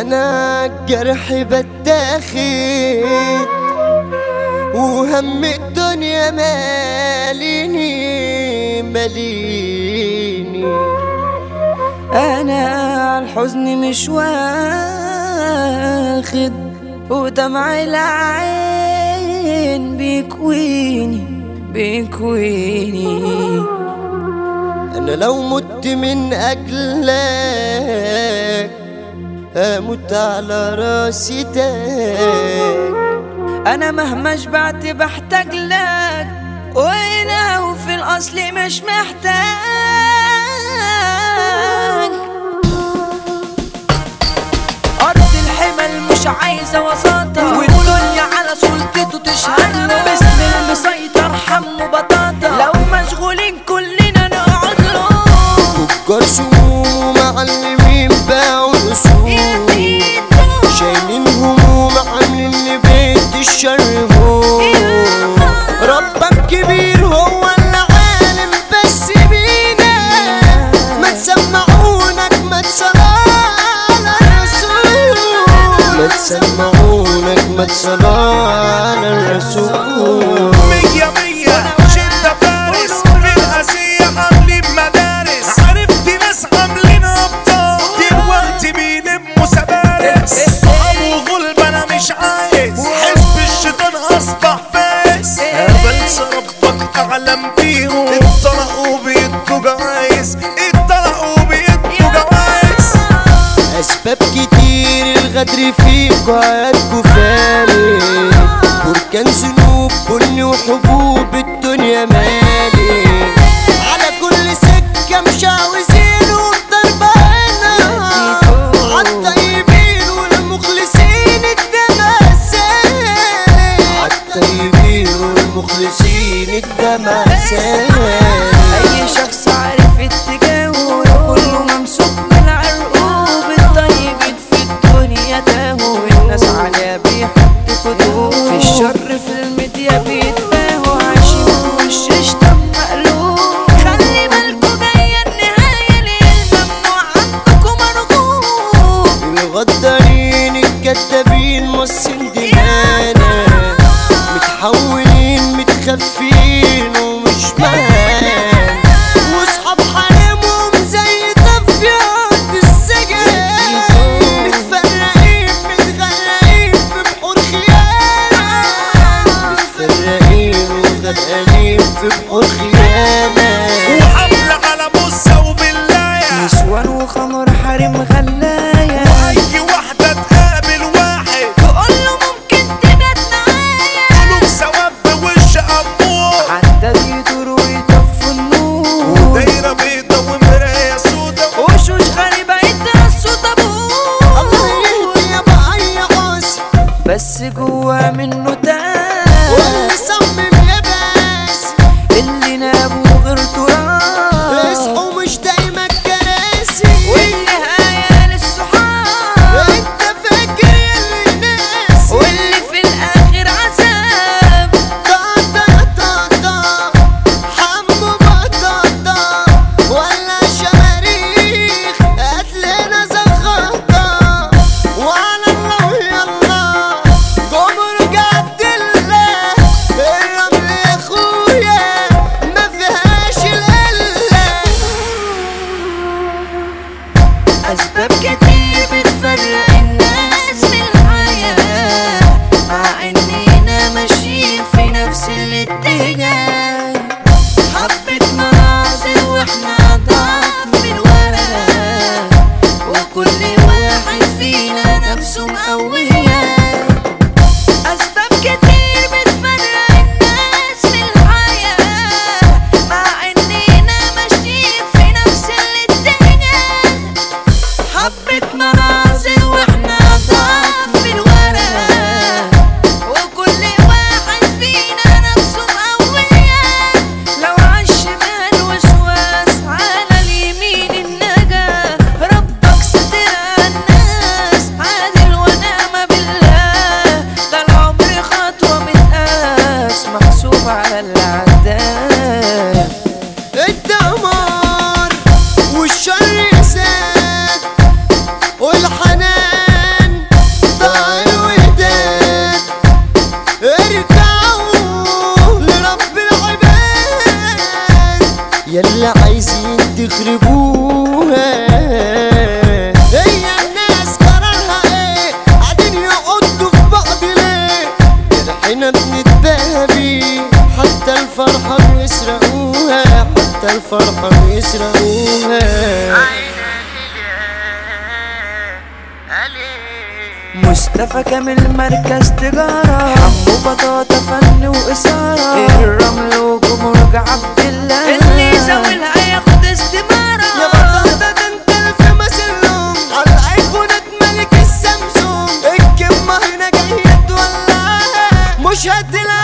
انا الجرح بتاخد وهم الدنيا ماليني ماليني انا الحزن مش واخد ودمع العين بيكويني بيكويني انا لو مت من اجلك اموت على راسي تاج انا مهما شبعت بحتاج لك وهنا وفي الاصل مش محتاج ارض الحمل مش عايزه وساطه والدنيا على سلطته تشهد له باسم المسيطر حمو بطاطا لو مشغولين كلنا نقعد له تجار سموم ومعلمين باعوا الاصول شايلين هموم عاملين لبيت الشر هون ربك كبير هو اللي عالم بس بينا ما تسمعونك ما تصلى على الرسول ما تسمعونك ما تصلى على الرسول مية مية شدة فارس في الآسية عاملين مدارس عرفت ناس عاملين أبطال دلوقتي بيلموا سبارس صحاب وغلب أنا مش عايز حزب الشيطان أصبح فاس بنسى ربك أعلم بيهم اتطلقوا بيدوا جوايز اتطلقوا بيدوا جوايز أسباب كتير الغدر فيكوا عيادكوا فالي بركان ذنوب بني وحبوب الدنيا مالي على كل سكة مش عاوزين والضربة هنا عالطيبين والمخلصين الدمع سالي عالطيبين والمخلصين الدمع سالي اي شخص عارف اتجاهه كله ممسوك من العرقوب الطيبين في الدنيا تاهوا الناس عليها بيحط فتوه في الشر في الميديا بيتباهوا عايشين في وش شتم مقلوب خلي بالكوا جاية النهاية للممنوع عندكم مرغوب الغدارين الكدابين مصين دمانا متحولين متخفين ومش مان واصحاب حريمهم زي طفيات السجاير متفرقين متغرقين في بحور خيانة متفرقين وغرقانين في بحور خيانة وحملة على موسى وبالله نسوان وخمر حريم غلاية أي واحدة تقابل واحد تقول له ممكن تبات معايا قلوب سواد بوش أمور عدد يدور ويطفوا النور دايرة بيضة ومراية سودا وشوش غريبة يترصوا الله طابور يهدي يا بقى عاصي بس جوا منه واللي تاس صمم يباس اللي نابه غير تراث اصحوا مش دايما كراسي والنهاية للصحاب انت فاكر اللي ناسي واللي في الآخر عذاب طاطا طاطا حمو بطاطا ولا شماريخ هاتلنا زغطة وعلى الله يلا جمرك عبد الله الرمل يا اخويا ما فيهاش القلة أسباب كتير بتفرق الناس من الحياة مع إننا ماشيين في نفس الاتجاه حبة مناظر وإحنا ضعف من ورا وكل واحد فينا نفسه مقوية أسباب كتير بتفرق الناس من الحياة مع إننا ماشيين في نفس الاتجاه حبة مناظر واحنا ضعف في الورق وكل واحد فينا نفسه مقوية لو عالشمال وسواس على اليمين النجاة ربك ستر الناس عادل ونعم بالله ده العمر خطوة متقاس محسوب على اللي عداه الدمار والشر يساد والحنان يخربوها هي الناس قرارها ايه قاعدين يقضوا في بعض ليه احنا بنتباهى بيه حتى الفرحة بيسرقوها حتى الفرحة بيسرقوها مصطفى كامل مركز تجارة حمو بطاطا فن وإثارة الرمل وجمرك عبد الله اللي زاولها هياخد استمارة يا بطل ده ده انت الفيمس اللون على الايفونات ملك السامسونج الكمة هنا جاية تولعها مش هتلاقي